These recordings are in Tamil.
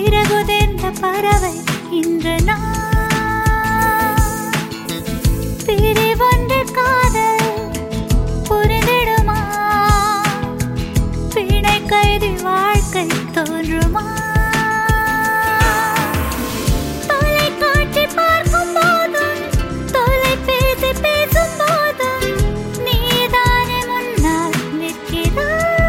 சிறகுதிர்ந்த பறவை இன்று நான் பிரிவொன்று காதல் புரிந்திடுமா பிணை கைதி வாழ்க்கை தோன்றுமா தொலைக்காட்சி பார்க்கும் போதும் தொலைபேசி பேசும் போதும் நீதானே முன்னால் நிற்கிறாய்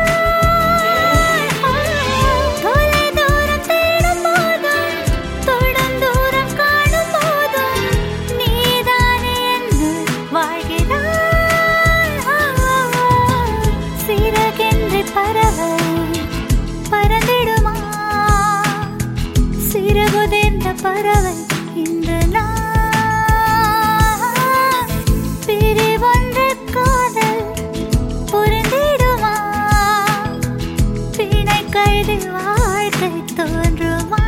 தொலை தூரம் தேடும் போதும் தொடும் தூரம் காணும் போதும் நீதானே என்னுள் வாழ்கிறாய் சிறகென்று பறவை பறந்திடுமா சிறகுதிர்ந்த பறவை இன்று நான் பிரிவொன்று காதல் புரிந்திடுமா பிணை கைதி வாழ்க்கை தோன்றுமா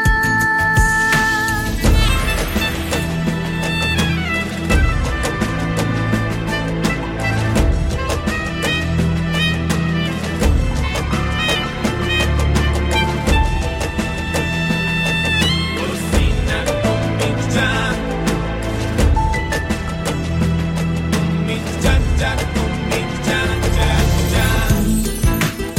Cocina con mi chan. Mi chan chan con mi chan chan chan.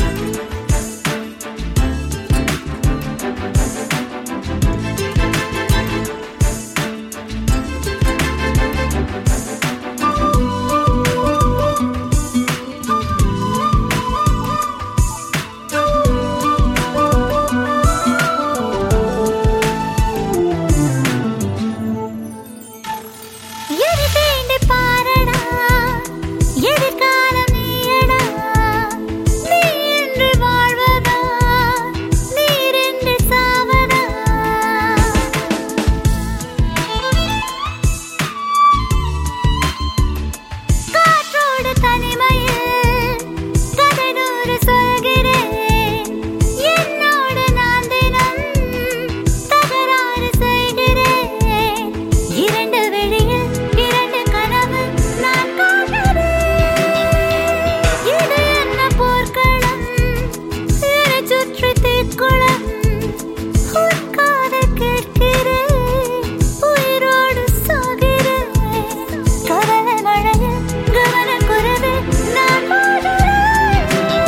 எரி தீண்டி பாரடா எதிர்காலம் நீயடா நீ என்று வாழ்வதா நீர் என்று சாவதா காற்றோடு தனிமையில் கதை நூறு சொல்கிறேன் என்னோடு நான் தினம் தகராறு செய்கிறேன் இரண்டு வெளியில் இரண்டு கனவு நான் காண்கிறேன் இது என்ன போர்க்களம் என்னை சுற்றி தீக்குளம் உன் காதைக் கேட்கிறேன் உயிரோடு சாகிறேன் கவலை மழையில் கவனக்குறைவில் நான் வாடுகிறேன்.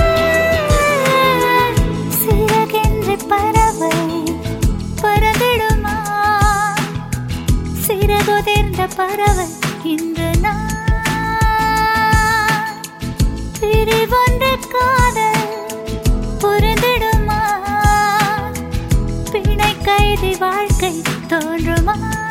சிறகென்று பறவை பறந்திடுமா சிறகுதிர்ந்த பறவை இன்று நான் பிரிவொன்று காதல் புரிந்திடுமா பிணை கைதி வாழ்க்கை தோன்றுமா